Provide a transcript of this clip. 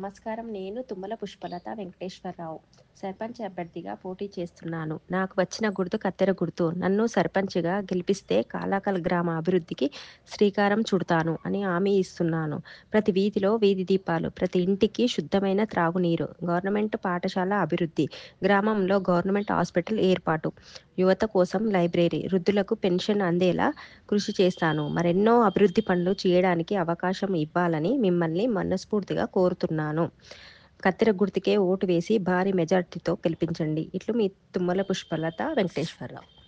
నమస్కారం నేను తుమ్మల పుష్పలత వెంకటేశ్వరరావు సర్పంచ్ అభ్యర్థిగా పోటీ చేస్తున్నాను నాకు వచ్చిన గుర్తు కత్తెర గుర్తు నన్ను సర్పంచ్గా గెలిపిస్తే కాలాకల్ గ్రామ అభివృద్ధికి శ్రీకారం చుడతాను అని హామీ ఇస్తున్నాను ప్రతి వీధిలో వీధి దీపాలు ప్రతి ఇంటికి శుద్ధమైన త్రాగునీరు గవర్నమెంట్ పాఠశాల అభివృద్ధి గ్రామంలో గవర్నమెంట్ హాస్పిటల్ ఏర్పాటు యువత కోసం లైబ్రరీ వృద్ధులకు పెన్షన్ అందేలా కృషి చేస్తాను మరెన్నో అభివృద్ధి పనులు చేయడానికి అవకాశం ఇవ్వాలని మిమ్మల్ని మనస్ఫూర్తిగా కోరుతున్నాను కత్తెర గుర్తుకే ఓటు వేసి భారీ మెజార్టీతో గెలిపించండి ఇట్లు మీ తుమ్మల పుష్పలత వెంకటేశ్వరరావు